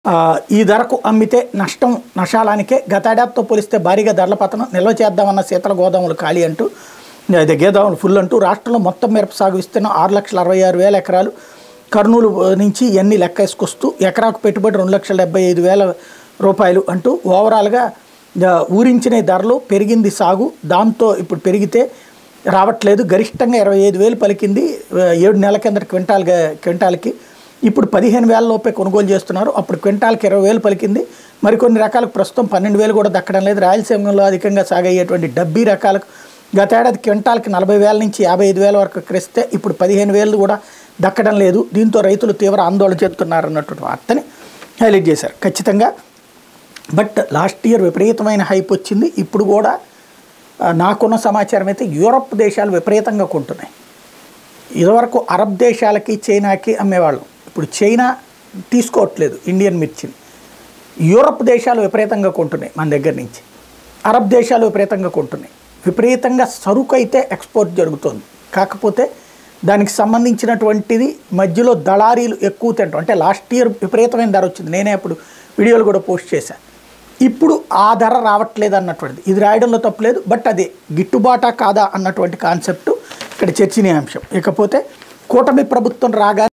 ఆ, ఈ ధరకు అమ్మితే నష్టం నష్టాలానికే గతేడాదితో పోలిస్తే భారీగా ధరల పతనం నిల్వ చేద్దామన్న శీతల గోదాములు ఖాళీ అంటూ అదే గోదాములు ఫుల్ అంటూ రాష్ట్రంలో మొత్తం మిరప సాగు విస్తీర్ణం ఆరు లక్షల అరవై ఆరు వేల ఎకరాలు కర్నూలు నుంచి ఎన్ని లెక్కేసుకొస్తూ ఎకరాకు పెట్టుబడి రెండు లక్షల డెబ్బై ఐదు వేల రూపాయలు అంటూ ఓవరాల్గా ఆ, ఊరించిన ధరలు పెరిగింది సాగు దాంతో ఇప్పుడు పెరిగితే రావట్లేదు గరిష్టంగా ఇరవై ఐదు వేలు పలికింది ఆ, ఏడు నెలల కిందట క్వింటాల్ క్వింటాల్కి ఇప్పుడు పదిహేను వేల లోపే కొనుగోలు చేస్తున్నారు అప్పుడు క్వింటాల్కి ఇరవై వేలు పలికింది మరికొన్ని రకాలకు ప్రస్తుతం పన్నెండు వేలు కూడా దక్కడం లేదు రాయలసీమలో అధికంగా సాగయ్యేటువంటి డబ్బీ రకాలకు గతేడాది క్వింటాల్కి నలభై వేల నుంచి యాభై ఐదు వేల వరకు క్రిస్తే ఇప్పుడు పదిహేను వేలు కూడా దక్కడం లేదు దీంతో రైతులు తీవ్ర ఆందోళన చెందుతున్నారు అన్నటువంటి వార్తని హైలైట్ చేశారు ఖచ్చితంగా బట్ లాస్ట్ ఇయర్ విపరీతమైన హైప్ వచ్చింది ఇప్పుడు కూడా ఆ, నాకున్న సమాచారం అయితే యూరప్ దేశాలు విపరీతంగా కొంటున్నాయి ఇదివరకు అరబ్ దేశాలకి చైనాకి అమ్మేవాళ్ళం ఇప్పుడు చైనా తీసుకోవట్లేదు ఇండియన్ మిర్చిని యూరప్ దేశాలు విపరీతంగా కొంటున్నాయి మన దగ్గర నుంచి అరబ్ దేశాలు విపరీతంగా కొంటున్నాయి విపరీతంగా సరుకు అయితే ఎక్స్పోర్ట్ జరుగుతుంది కాకపోతే దానికి సంబంధించినటువంటిది మధ్యలో దళారీలు ఎక్కువ తింటాం అంటే లాస్ట్ ఇయర్ విపరీతమైన ధర వచ్చింది నేనే అప్పుడు వీడియోలు కూడా పోస్ట్ చేశాను ఇప్పుడు ఆ ధర రావట్లేదు అన్నటువంటిది ఇది రాయడంలో తప్పలేదు బట్ అది గిట్టుబాటా కాదా అన్నటువంటి కాన్సెప్ట్ ఇక్కడ చర్చనీయాంశం ఇకపోతే కూటమి ప్రభుత్వం రాగా